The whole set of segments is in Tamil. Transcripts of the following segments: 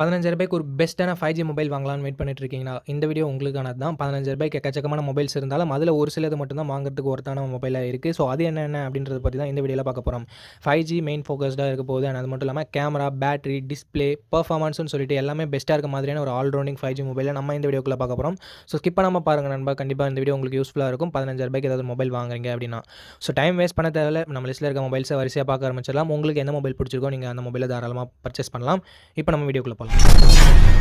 ரூபாய்க்கு ஒரு பெஸ்ட்டான ஃபைவ் ஜி மொபைல் வாங்கலாம்னு வெயிட் பண்ணிட்டு இருக்கீங்களா இந்த வீடியோ உங்களுக்கானது தான் ரூபாய்க்கு எக்கச்சக்கமான மொபைல்ஸ் இருந்தாலும் அதில் ஒரு சிலது மட்டும் தான் வாங்குறதுக்கு ஒருத்தான மொபைலாக இருக்குது ஸோ அது என்னென்ன அப்படின்றத பற்றி தான் இந்த வீடியோவில் பார்க்க போகிறோம் ஃபைவ் ஜி மெயின் ஃபோக்கஸ்டாக இருக்க போகுது and அது மட்டும் இல்லாமல் கேமரா பேட்டரி டிஸ்பிளே பர்ஃபார்மன்ஸ்னு சொல்லிட்டு எல்லாமே பெஸ்ட்டாக இருக்க மாதிரியான ஒரு ஆல்ரவுண்டிங் ஃபைவ் ஜி மொபைலை நம்ம இந்த வீடியோக்குள்ளே பார்க்க போகிறோம் ஸோ ஸ்கிப் பண்ணாமல் பாருங்கள் நண்பா கண்டிப்பாக இந்த வீடியோ உங்களுக்கு யூஸ்ஃபுல்லாக இருக்கும் ரூபாய்க்கு ஏதாவது மொபைல் வாங்குறீங்க அப்படின்னா ஸோ டைம் வேஸ்ட் பண்ண தேவையில்ல நம்ம லிஸ்ட்டில் இருக்க மொபைல்ஸை வரிசையாக பார்க்க ஆரம்பிச்சிடலாம் உங்களுக்கு எந்த மொபைல் பிடிச்சிருக்கோ நீங்கள் அந்த மொபைலை தாராளமாக பர்ச்சேஸ் பண்ணலாம் இப்போ நம்ம வீடியோக்குள்ளே போகலாம்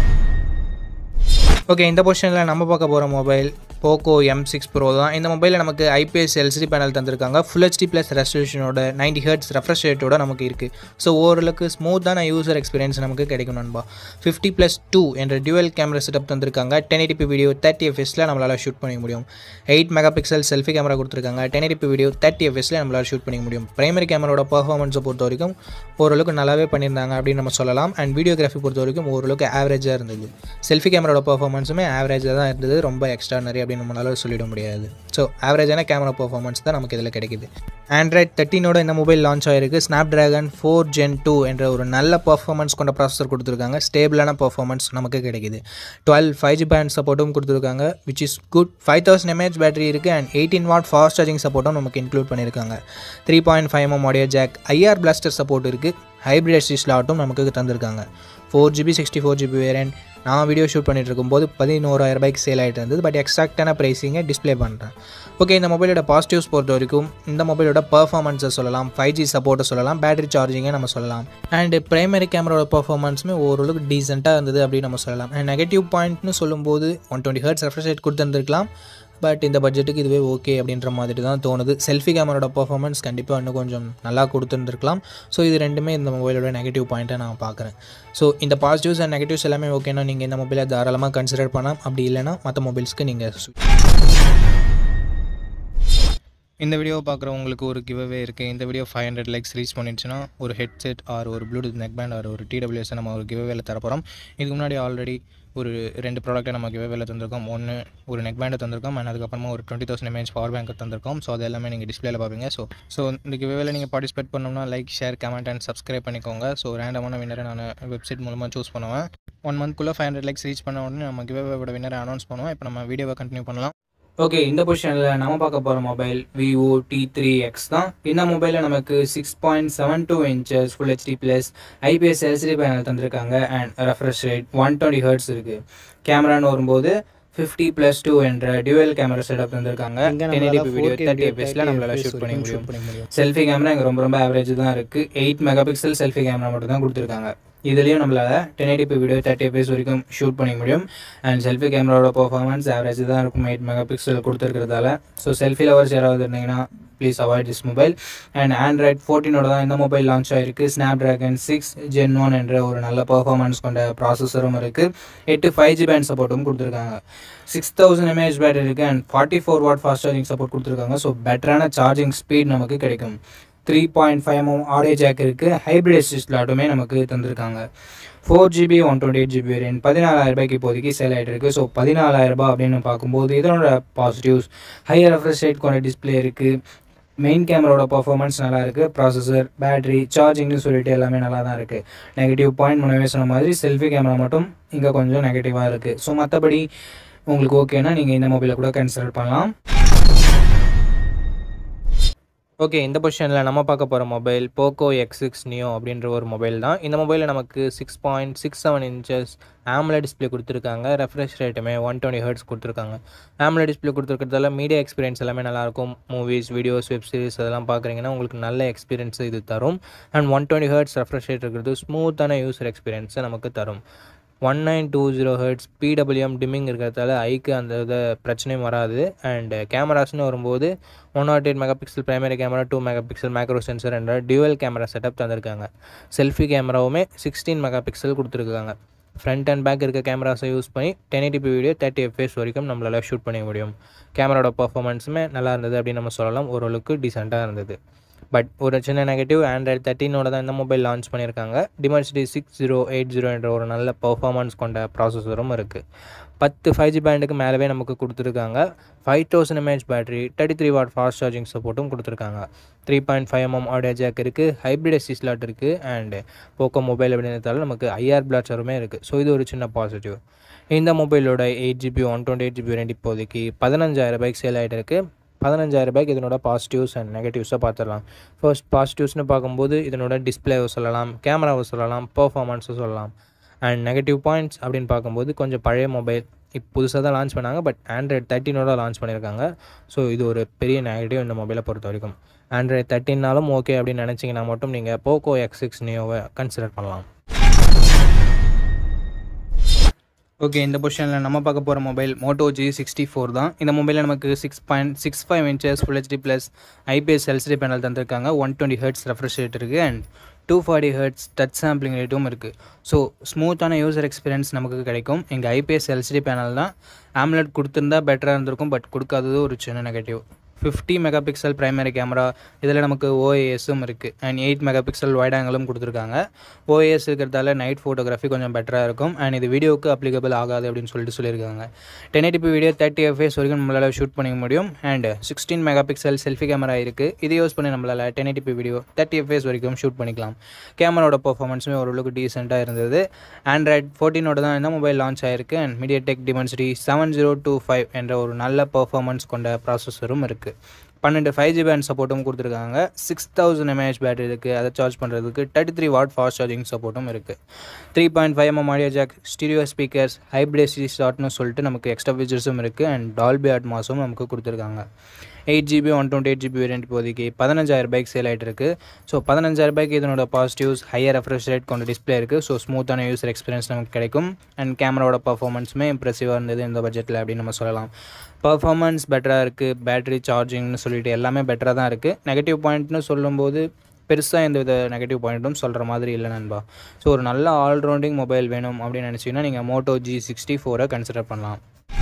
ஓகே இந்த பொசிஷனில் நம்ம பார்க்க போகிற mobile Poco M six bro தான் இந்த மொபைலில் நமக்கு ஐபிஎஸ் எல்சிடி பேனல் தந்திருக்காங்க ஃபுல் ஹெச்டி ப்ளஸ் ரெசல்யூஷனோட நைன்டி ஹெர்ட்ஸ் ரெஃப்ரெஷ் ரேட்டோட நமக்கு இருக்குது ஸோ ஓரளவுக்கு ஸ்மூத்தான யூசர் எக்ஸ்பீரியன்ஸ் நமக்கு கிடைக்கும் நண்பா ஃபிஃப்டி ப்ளஸ் டூ என்ற டியூவல் கேமரா செட்டப் தந்திருக்காங்க டென் எயிட்டி வீடியோ தேர்ட்டி எஃப்எஸில் நம்மளால் ஷூட் பண்ணிக்க முடியும் eight mega pixel selfie camera கொடுத்துருக்காங்க டென் எயிட்டி வீடியோ தேர்ட்டி எஃப்எஸில் நம்மளால் ஷூட் பண்ணிக்க முடியும் பிரைமரி கேமராவோட பர்ஃபார்மன்ஸை பொறுத்த வரைக்கும் ஓரளவுக்கு நல்லாவே பண்ணியிருந்தாங்க அப்படின்னு நம்ம சொல்லலாம் அண்ட் வீடியோகிராஃபி பொறுத்த வரைக்கும் ஓரளவுக்கு ஆவரேஜாக இருந்தது செல்ஃபி கேமராவோட பர்ஃபார்மன்ஸுமே ஆவரேஜாக தான் இருந்தது ரொம்ப எக்ஸ்ட்ரானரி அப்படின்னு நம்மளால சொல்லிட முடியாது ஸோ ஆவரேஜான கேமரா பர்ஃபார்மன்ஸ் தான் நமக்கு இதில் கிடைக்குது ஆண்ட்ராய்ட் தேர்ட்டினோட இந்த மொபைல் லான்ச் ஆயிருக்கு Snapdragon four gen two என்ற ஒரு நல்ல பர்ஃபார்மன்ஸ் கொண்ட ப்ராசஸர் கொடுத்துருக்காங்க ஸ்டேபிளான பர்ஃபார்மன்ஸ் நமக்கு கிடைக்குது டுவெல் ஃபைவ் ஜி பேண்ட் சப்போர்ட்டும் கொடுத்துருக்காங்க which is good five thousand mAh battery இருக்குது and eighteen watt fast charging சப்போர்ட்டும் நமக்கு இன்க்ளூட் பண்ணியிருக்காங்க three point five mm audio jack IR blaster support இருக்குது ஹைப்ரிட் எஸ்டி ஸ்லாட்டும் நமக்கு தந்திருக்காங்க four GB sixty four GB variant நான் வீடியோ ஷூட் பண்ணிட்டு இருக்கும்போது பதினோராயிரம் ரூபாய்க்கு சேல் ஆகிட்டு இருந்தது பட் எக்ஸாக்டான ப்ரைஸிங்கை டிஸ்ப்ளே பண்ணுறேன் ஓகே இந்த மொபைலோட பாசிட்டிவ்ஸ் பொறுத்த வரைக்கும் இந்த மொபைலோட பர்ஃபார்மன்ஸை சொல்லலாம் ஃபைவ் ஜி சப்போர்ட்டை சொல்லலாம் பேட்டரி சார்ஜிங்கை நம்ம சொல்லலாம் அண்ட் பிரைமரி கேமராவோட பர்ஃபார்மன்ஸுமே ஓரளவுக்கு டீசெண்டாக இருந்தது அப்படின்னு நம்ம சொல்லலாம் அண்ட் நெகட்டிவ் பாயிண்ட்னு சொல்லும்போது one twenty hertz refresh rate கொடுத்துருந்துருக்கலாம் பட் இந்த பட்ஜெட்டுக்கு இதுவே ஓகே அப்படின்ற மாதிரி தான் தோணுது செல்ஃபி கேமராவோட பர்ஃபார்மன்ஸ் கண்டிப்பாக இன்னும் கொஞ்சம் நல்லா கொடுத்துருந்துருக்கலாம் ஸோ இது ரெண்டுமே இந்த மொபைலோட நெகட்டிவ் பாயிண்ட்டை நான் பார்க்குறேன் ஸோ இந்த பாசிட்டிவ்ஸ் அண்ட் நெகட்டிவ்ஸ் எல்லாமே ஓகேனா நீங்கள் இந்த மொபைலை தாராளமாக கன்சிடர் பண்ணலாம் அப்படி இல்லைனா மற்ற மொபைல்ஸ்க்கு நீங்கள் இந்த வீடியோவை பார்க்குறவங்களுக்கு ஒரு கிவ்வே இருக்குது இந்த video five hundred likes reach பண்ணிடுச்சுன்னா ஒரு ஹெட்செட் ஆர் ஒரு ப்ளூடூத் நெக் பேண்ட் ஆர் ஒரு டிடபிள்யூஎஸ் நம்ம ஒரு கிவ்வேல தரப்போகிறோம் இதுக்கு முன்னாடி ஆல்ரெடி ஒரு ரெண்டு ப்ராடக்ட்டை நம்ம கிவ்வேல தந்திருக்கோம் ஒன்று ஒரு நெக் பேண்டை தந்திருக்கோம் அண்ட் அதுக்கப்புறமா ஒரு twenty thousand mAh power bank தந்திருக்கோம் ஸோ அது எல்லாமே நீங்கள் டிஸ்பிளேல பார்ப்பீங்க ஸோ ஸோ இந்த கிவ்வேல நீங்கள் பார்ட்டிசிபேட் பண்ணணும்னா like share comment and subscribe பண்ணிக்கோங்க ஸோ ரேண்டமான வின்னரை நான் வெப்சைட் மூலமாக சூஸ் பண்ணுவேன் ஒன் மந்த்க்குள்ளே ஃபைவ் ஹண்ட்ரட் லைக்ஸ் ரீச் பண்ண உடனே நம்ம கிவ்வேவோட வின்னரை அனௌன்ஸ் பண்ணுவோம் இப்போ நம்ம வீடியோவை கண்டினியூ பண்ணலாம் ஓகே இந்த பொசிஷனில் நம்ம பார்க்க போகிற mobile Vivo T three X தான் இந்த மொபைலில் நமக்கு six point seven two inches full HD plus IPS LCD panel தந்திருக்காங்க and refresh rate one twenty hertz இருக்குது கேமரான்னு வரும்போது ஃபிஃப்டி ப்ளஸ் டூ என்ற டியூவல் கேமரா செட்டப் தந்திருக்காங்க டென் எயிட்டி வீடியோ தேர்ட்டி எஃப்எஸில் நம்மளால ஷூட் பண்ணி முடியும் செல்ஃபி கேமரா இங்கே ரொம்ப ரொம்ப ஆவரேஜ் தான் இருக்குது eight mega pixel selfie camera மட்டும் தான் கொடுத்துருக்காங்க இதுலேயும் நம்மளால் ten eighty video thirty FS வரைக்கும் ஷூட் பண்ணிக்க முடியும் அண்ட் செல்ஃபி கேமராவோட பர்ஃபார்மன்ஸ் ஆவரேஜ் தான் இருக்கும் எயிட் மெகா பிக்சல் கொடுத்துருக்கிறதால ஸோ செல்ஃபி லவர்ஸ் யாராவது இருந்தீங்கன்னா please avoid this mobile and Android ஃபோர்டீனோட தான் இந்த மொபைல் லான்ச் ஆயிருக்கு Snapdragon six gen one என்ற ஒரு நல்ல பர்ஃபார்மன்ஸ் கொண்ட ப்ராசஸரும் இருக்குது எட்டு ஃபைவ் ஜி பேண்ட் சப்போர்ட்டும் கொடுத்துருக்காங்க சிக்ஸ் தௌசண்ட் எம்ஏஹெச் பேட்டரி இருக்குது and forty four watt fast charging support கொடுத்துருக்காங்க ஸோ பெட்டரான சார்ஜிங் ஸ்பீட் நமக்கு கிடைக்கும் three point five mm audio jack இருக்குது ஹைப்ரிட் அசிஸ்ட் லாட்டுமே நமக்கு தந்திருக்காங்க four GB one twenty eight GB variant பதினாலாயிரம் ரூபாய்க்கு இப்போதைக்கு சேல் ஆகிட்டு இருக்குது ஸோ பதினாலாயிரம் ரூபாய் அப்படின்னு பார்க்கும்போது இதனோட பாசிட்டிவ்ஸ் ஹையர் ரெஃப்ரெஷ் ரேட் கொண்ட டிஸ்பிளே இருக்குது மெயின் கேமராவோட பர்ஃபார்மன்ஸ் நல்லா இருக்குது ப்ராசஸர் பேட்டரி சார்ஜிங்னு சொல்லிட்டு எல்லாமே நல்லா தான் இருக்குது நெகட்டிவ் பாயிண்ட் முன்னவே சொன்ன மாதிரி செல்ஃபி கேமரா மட்டும் இங்கே கொஞ்சம் நெகட்டிவாக இருக்குது ஸோ மற்றபடி உங்களுக்கு ஓகேனா நீங்கள் இந்த மொபைலை கூட கன்சிடர் பண்ணலாம் ஓகே இந்த பொசிஷனில் நம்ம பார்க்க போகிற mobile Poco X six neo அப்படின்ற ஒரு மொபைல் தான் இந்த மொபைலில் நமக்கு six point six seven inches AMOLED display கொடுத்துருக்காங்க ரெஃப்ரெஷ் ரேட்டுமே ஒன் டுவெண்ட்டி ஹர்ட்ஸ் கொடுத்துருக்காங்க ஆம்ல டிஸ்பிளே கொடுத்துருக்கிறதால மீடியா எக்ஸ்பீரியன்ஸ் எல்லாமே நல்லாயிருக்கும் மூவிஸ் வீடியோஸ் வெப் சீரிஸ் அதெல்லாம் பார்க்குறீங்கன்னா உங்களுக்கு நல்ல எக்ஸ்பீரியன்ஸ் இது தரும் and one twenty hertz refresh rate இருக்கிறது ஸ்மூத்தான யூசர் எக்ஸ்பீரியன்ஸை நமக்கு தரும் one nine two zero hertz PWM dimming இருக்கிறதால ஐக்கு அந்த இதை பிரச்சனையும் வராது அண்ட் கேமராஸ்னு வரும்போது one nought eight mega pixel primary camera two mega pixel macro sensor என்ற டியூவல் கேமரா செட்டப் தந்திருக்காங்க செல்ஃபி கேமராவுமே சிக்ஸ்டீன் மெகா பிக்சல் கொடுத்துருக்காங்க ஃப்ரண்ட் அண்ட் பேக் இருக்க கேமராஸை யூஸ் பண்ணி ten eighty video thirty FS வரைக்கும் நம்மளால் ஷூட் பண்ண முடியும் கேமராவோட பர்ஃபார்மன்ஸுமே நல்லா இருந்தது அப்படின்னு நம்ம சொல்லலாம் ஓரளவுக்கு டீசெண்டாக இருந்தது பட் ஒரு சின்ன நெகட்டிவ் ஆண்ட்ராய்டு தேர்ட்டினோட தான் இந்த மொபைல் லான்ச் பண்ணியிருக்காங்க Dimensity six zero eight zero என்ற ஒரு நல்ல பர்ஃபார்மன்ஸ் கொண்ட ப்ராசஸரும் இருக்குது பத்து ஃபைவ் ஜி பேண்டுக்கு மேலவே நமக்கு கொடுத்துருக்காங்க five thousand mAh battery thirty three watt fast charging சப்போர்ட்டும் கொடுத்துருக்காங்க three point five mm audio jack இருக்குது ஹைப்ரிட் எஸ்சி ஸ்லாட் இருக்குது அண்ட் போக்கோ மொபைல் அப்படின்றதால நமக்கு ஐஆர் பிளாட்சருமே இருக்குது ஸோ இது ஒரு சின்ன பாசிட்டிவ் இந்த மொபைலோட eight GB one twenty eight GB ரெண்டு இப்போதைக்கு பதினஞ்சாயிரம் ரூபாய்க்கு சேல் ஆகிட்டு இருக்குது பதினஞ்சாயிரம் ரூபாய்க்கு இதனோட பாசிட்டிவ்ஸ் அண்ட் நெகட்டிவ்ஸை பார்த்துடலாம் ஃபர்ஸ்ட் பாசிட்டிவ்ஸ்னு பார்க்கும்போது இதனோட டிஸ்பிளேவை சொல்லலாம் கேமராவை சொல்லலாம் பர்ஃபார்மன்ஸை சொல்லலாம் அண்ட் நெகட்டிவ் பாயிண்ட்ஸ் அப்படின்னு பார்க்கும்போது கொஞ்சம் பழைய மொபைல் இப்போ புதுசாக தான் லான்ச் பண்ணாங்க பட் ஆண்ட்ராய்ட் தேர்ட்டினோட லான்ச் பண்ணியிருக்காங்க ஸோ இது ஒரு பெரிய நெகட்டிவ் இந்த மொபைலை பொறுத்த வரைக்கும் ஆண்ட்ராய்ட் தேர்ட்டின்னாலும் ஓகே அப்படின்னு நினச்சிங்கன்னா மட்டும் நீங்கள் போக்கோ எக்ஸ் சிக்ஸ் நியோவை கன்சிடர் பண்ணலாம் ஓகே இந்த பொசிஷனில் நம்ம பார்க்க போகிற mobile Moto G sixty four தான் இந்த மொபைலில் நமக்கு six point six five inches full HD plus IPS LCD panel தந்திருக்காங்க one twenty hertz refresh rate இருக்குது and two forty hertz touch sampling ரேட்டும் இருக்குது ஸோ ஸ்மூத்தான யூசர் எக்ஸ்பீரியன்ஸ் நமக்கு கிடைக்கும் எங்கள் ஐபிஎஸ் எல்சிடி பேனல் தான் ஆம்லெட் கொடுத்துருந்தா பெட்டராக இருந்திருக்கும் பட் கொடுக்காதது ஒரு சின்ன negative fifty mega pixel primary camera இதில் நமக்கு ஓஏஎஸும் இருக்குது and eight mega pixel wide ஆங்கிளும் கொடுத்துருக்காங்க ஓஏஎஸ் இருக்கிறதால நைட் ஃபோட்டோகிராஃபி கொஞ்சம் பெட்டராக இருக்கும் அண்ட் இது வீடியோவுக்கு அப்ளிகபிள் ஆகாது அப்படின்னு சொல்லிட்டு சொல்லியிருக்காங்க ten eighty video thirty FS வரைக்கும் நம்மளால் ஷூட் பண்ணிக்க முடியும் and sixteen mega pixel selfie camera இருக்குது இதை யூஸ் பண்ணி நம்மளால் ten eighty video thirty FS வரைக்கும் ஷூட் பண்ணிக்கலாம் கேமராவோட பர்ஃபார்மன்ஸுமே ஓரளவுக்கு டீசெண்டாக இருந்தது ஆண்ட்ராய்ட் ஃபோர்டீனோட தான் இந்த மொபைல் லான்ச் ஆயிருக்கு and MediaTek Dimensity seven zero two five என்ற ஒரு நல்ல பர்ஃபார்மன்ஸ் கொண்ட ப்ராசஸரும் இருக்குது பன்னெண்டு ஃபைவ் ஜி பேண்ட் சப்போர்ட்டும் கொடுத்துருக்காங்க சிக்ஸ் தௌசண்ட் எம்ஏஹெச் பேட்டரி இருக்குது அதை சார்ஜ் பண்ணுறதுக்கு thirty three watt fast charging சப்போர்ட்டும் இருக்குது three point five mm audio jack stereo speakers hybrid C ஷாட்னு சொல்லிட்டு நமக்கு எக்ஸ்ட்ரா ஃபீச்சர்ஸும் இருக்குது அண்ட் டால்பி அட்மாஸும் நமக்கு கொடுத்துருக்காங்க eight GB one twenty eight GB variant இப்போதைக்கு பதினஞ்சாயிரம் ரூபாய்க்கு சேல் ஆகிட்டு இருக்குது ஸோ பதினஞ்சாயிரம் ரூபாய்க்கு இதனோட பாசிட்டிவ்ஸ் ஹையர் ரெஃப்ரெஷ் ரேட் கொண்ட டிஸ்பிளே இருக்குது ஸோ ஸ்மூத்தான யூசர் எக்ஸ்பீரியன்ஸ் நமக்கு கிடைக்கும் அண்ட் கேமராவோட பர்ஃபார்மன்ஸுமே இம்ப்ரெசிவாக இருந்தது இந்த பட்ஜெட்டில் அப்படின்னு நம்ம சொல்லலாம் பர்ஃபார்மன்ஸ் பெட்டராக இருக்குது பேட்டரி சார்ஜிங்னு சொல்லிட்டு எல்லாமே பெட்டராக தான் இருக்குது நெகட்டிவ் பாயிண்ட்னு சொல்லும்போது பெருசாக எந்த வித நெகட்டிவ் பாயிண்ட்டும் சொல்கிற மாதிரி இல்லை நண்பா ஸோ ஒரு நல்ல ஆல்ரவுண்டிங் மொபைல் வேணும் அப்படின்னு நினச்சிங்கன்னா நீங்கள் மோட்டோ ஜி சிக்ஸ்டி ஃபோரை கன்சிடர் பண்ணலாம்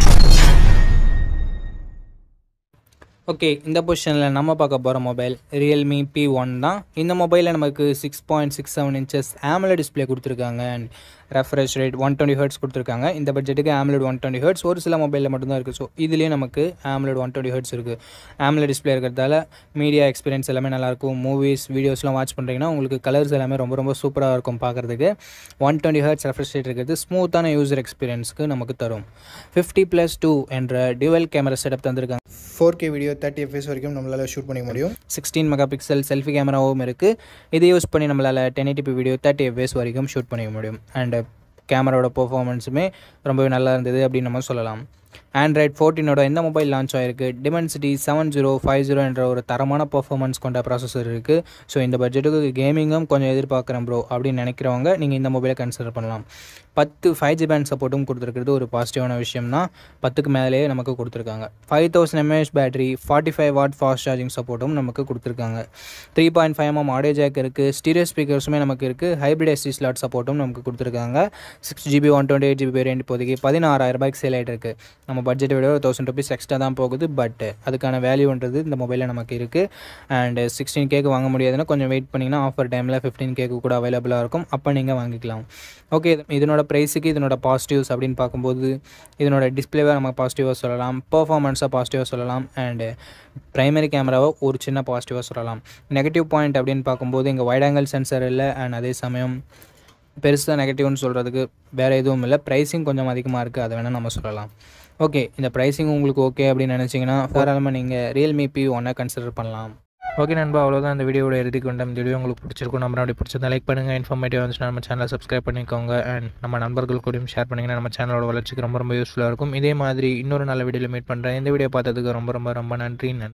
ஓகே இந்த பொசிஷனில் நம்ம பார்க்க போகிற மொபைல் ரியல்மி பி ஒன் தான் இந்த மொபைலில் நமக்கு six point six seven inches AMOLED display கொடுத்துருக்காங்க and refresh rate one twenty hertz கொடுத்துருக்காங்க இந்த பட்ஜெட்டுக்கு ஆம்லெட் ஒன் டுவெண்ட்டி ஹர்ட்ஸ் ஒரு சில மொபைலில் மட்டும்தான் இருக்குது ஸோ இதுலேயே நமக்கு ஆம்லெட் ஒன் டுவெண்ட்டி ஹர்ட்ஸ் இருக்குது ஆம்ல டிஸ்பிளே இருக்கிறதால மீடியா எக்ஸ்பீரியன்ஸ் எல்லாமே நல்லாயிருக்கும் மூவிஸ் வீடியோஸ்லாம் வாட்ச் பண்ணுறீங்கன்னா உங்களுக்கு கலர்ஸ் எல்லாமே ரொம்ப ரொம்ப சூப்பராக இருக்கும் பார்க்குறதுக்கு one twenty hertz refresh rate இருக்கிறது ஸ்மூத்தான யூசர் எக்ஸ்பீரியன்ஸ்க்கு நமக்கு தரும் ஃபிஃப்டி ப்ளஸ் டூ என்ற டியூவல் கேமரா செட்டப் தந்திருக்காங்க four K video thirty FS வரைக்கும் நம்மளால் ஷூட் பண்ணிக்க முடியும் சிக்ஸ்டீன் மெகா பிக்சல் செல்ஃபி கேமராவும் இருக்குது இதை யூஸ் பண்ணி நம்மளால் ten eighty p video thirty FS வரைக்கும் ஷூட் பண்ணிக்க முடியும் அண்ட் கேமராவோட பர்ஃபார்மன்ஸுமே ரொம்பவே நல்லா இருந்தது அப்படின்னு நம்ம சொல்லலாம் ஆண்ட்ராய்ட் ஃபோர்டீனோட இந்த மொபைல் லான்ச் ஆயிருக்கு Dimensity seven zero five zero என்ற ஒரு தரமான பர்ஃபார்மன்ஸ் கொண்ட ப்ராசஸர் இருக்குது ஸோ இந்த பட்ஜெட்டுக்கு கேமிங்கும் கொஞ்சம் எதிர்பார்க்குறேன் ப்ரோ அப்படின்னு நினைக்கிறவங்க நீங்கள் இந்த மொபைலை கன்சிடர் பண்ணலாம் பத்து ஃபைவ் ஜி பேண்ட் சப்போர்ட்டும் கொடுத்துருக்கிறது ஒரு பாசிட்டிவான விஷயம் தான் பத்துக்கு மேலேயே நமக்கு கொடுத்துருக்காங்க five thousand mAh battery forty five watt fast charging சப்போர்ட்டும் நமக்கு கொடுத்துருக்காங்க three point five mm audio jack இருக்குது ஸ்டீரியோ ஸ்பீக்கர்ஸுமே நமக்கு இருக்குது ஹைப்ரிட் எஸ்டி ஸ்லாட் சப்போர்ட்டும் நமக்கு கொடுத்துருக்காங்க six GB one twenty eight GB variant இப்போதைக்கு பதினாறாயிரம் ரூபாய்க்கு சேல் ஆகிட்டு இருக்குது நம்ம பட்ஜெட்டை விட ஒரு தௌசண்ட் ருபீஸ் எக்ஸ்ட்ரா தான் போகுது பட் அதுக்கான வேல்யூன்றது இந்த மொபைலில் நமக்கு இருக்குது அண்ட் சிக்ஸ்டீன் கேக்கு வாங்க முடியாதுன்னா கொஞ்சம் வெயிட் பண்ணிங்கன்னா ஆஃபர் டைமில் ஃபிஃப்டீன் கேக்கு கூட அவைலபிளாக இருக்கும் அப்போ நீங்கள் வாங்கிக்கலாம் ஓகே இதனோட ப்ரைஸுக்கு இதனோட பாசிட்டிவ்ஸ் அப்படின்னு பார்க்கும்போது இதனோட டிஸ்பிளேவை நம்ம பாசிட்டிவாக சொல்லலாம் பர்ஃபார்மன்ஸாக பாசிட்டிவாக சொல்லலாம் அண்டு ப்ரைமரி கேமராவை ஒரு சின்ன பாசிட்டிவாக சொல்லலாம் நெகட்டிவ் பாயிண்ட் அப்படின்னு பார்க்கும்போது இங்கே வைட் ஆங்கிள் சென்சர் இல்லை அண்ட் அதே சமயம் பெருசாக நெகட்டிவ்னு சொல்கிறதுக்கு வேறு எதுவும் இல்லை ப்ரைஸிங் கொஞ்சம் அதிகமாக இருக்குது அதை வேணால் நம்ம சொல்லலாம் ஓகே இந்த ப்ரைஸிங் உங்களுக்கு ஓகே அப்படின்னு நினச்சிங்கன்னா தாராளமாக நீங்கள் ரியல்மி பி ஒன்னை கன்சிடர் பண்ணலாம் ஓகே நண்பா அவ்வளோதான் இந்த வீடியோட இறுதிக்கு கொண்ட இந்த வீடியோ உங்களுக்கு பிடிச்சிருக்கும் நம்ம அப்படி பிடிச்சிருந்தா லைக் பண்ணுங்கள் இன்ஃபர்மேட்டிவ் வந்துச்சுன்னா நம்ம சேனலை சப்ஸ்கிரைப் பண்ணிக்கோங்க அண்ட் நம்ம நண்பர்கள் கூடயும் ஷேர் பண்ணிங்கன்னா நம்ம சேனலோட வளர்ச்சிக்கு ரொம்ப ரொம்ப யூஸ்ஃபுல்லாக இருக்கும் இதே மாதிரி இன்னொரு நல்ல வீடியோவில் மீட் பண்ணுறேன் இந்த வீடியோ பார்த்ததுக்கு ரொம்ப ரொம்ப ரொம்ப நன்றி நன்றி